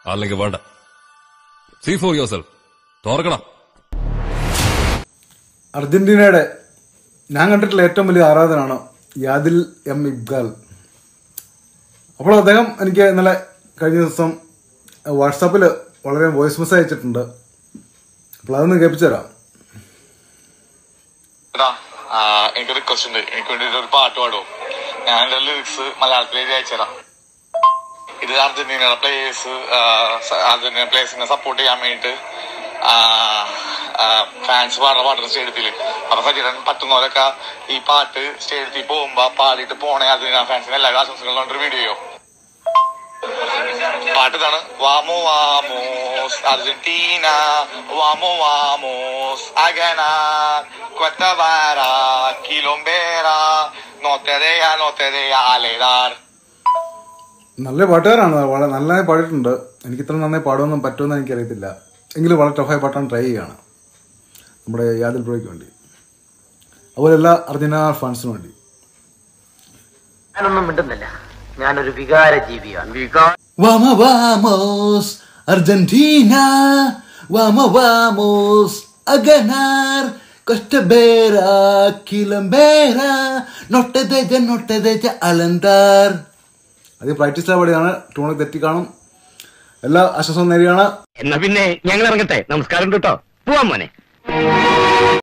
അല്ലെങ്കിൽ വേണ്ട see for your self തുറക്കണം അർജന്റീനയുടെ ഞാൻ കണ്ടിട്ടുള്ള ഏറ്റവും വലിയ ആരാധനാണ് യാദിൽ എം ഇബ്ഗാൽ അപ്പോൾ അദ്ദേഹം എനിക്ക് ഇന്നലെ കഴിഞ്ഞ ദിവസം വാട്സാപ്പിൽ വളരെ വോയിസ് മെസ്സേജ് അയച്ചിട്ടുണ്ട് അപ്പോൾ അതൊന്ന് കേൾപ്പിച്ചു തരാം എടാ ആ, എനിക്ക് റിക്വസ്റ്റ് ഉണ്ട് എനിക്ക് വേണ്ടി ഒരു പാട്ട് പാടുമോ ഞാൻ എന്റെ ലിറിക്സ് മലയാളത്തിൽ എഴുതി അയച്ചുതരാം ഇത് അർജന്റീനയുടെ പ്ലേയേഴ്സ് അർജന്റീന പ്ലേയേഴ്സിനെ സപ്പോർട്ട് ചെയ്യാൻ വേണ്ടിയിട്ട് ഫാൻസ് പാടുന്ന പാട്ടുണ്ട് സ്റ്റേഡിയത്തില് അപ്പൊ സജീവൻ പറ്റുന്നവരൊക്കെ ഈ പാട്ട് സ്റ്റേഡിയത്തിൽ പോകുമ്പോ പാടിയിട്ട് പോണേ അർജന്റീന ഫാൻസിന് എല്ലാ ആശംസകളും ഒരു വീഡിയോ പാട്ട് ഇതാണ് വാമോ വാമോസ് അർജന്റീന വാമോ വാമോസ് അഗനാർ കൊറ്റവാര കിലോംബേര നോത്തരയാ നോത്തരയാ അലേതാർ നല്ല പാട്ടുകാരാണ് വളരെ നന്നായി പാടിയിട്ടുണ്ട് എനിക്ക് ഇത്ര നന്നായി പാടുമെന്നും പറ്റുമെന്ന് എനിക്കറിയത്തില്ല എങ്കിലും വളരെ ടഫായി പാട്ടാൻ ട്രൈ ചെയ്യുകയാണ് നമ്മുടെ യാദിൽ ബ്രോയ്ക്ക് വേണ്ടി അതുപോലെ എല്ലാ അർജന്റീന ഫാൻസിനും വേണ്ടി ഞാനൊന്നും മിണ്ടുന്നില്ല ഞാനൊരു വികാര ജീവിയാണ് വികാര Vamos, vamos, Argentina. Vamos, vamos a ganar. Costa Vera, Quilambera. Norte de ella, norte de ella, alentar. അത് പ്രാക്ടീസ് പാടിയാണ് ട്യൂണിൽ തെറ്റി കാണും എല്ലാ ആശ്വാസവും നേടിയാണ് എന്നാ പിന്നെ ഞങ്ങൾ ഇറങ്ങട്ടെ നമസ്കാരം കേട്ടോ പോവാൻ മോനെ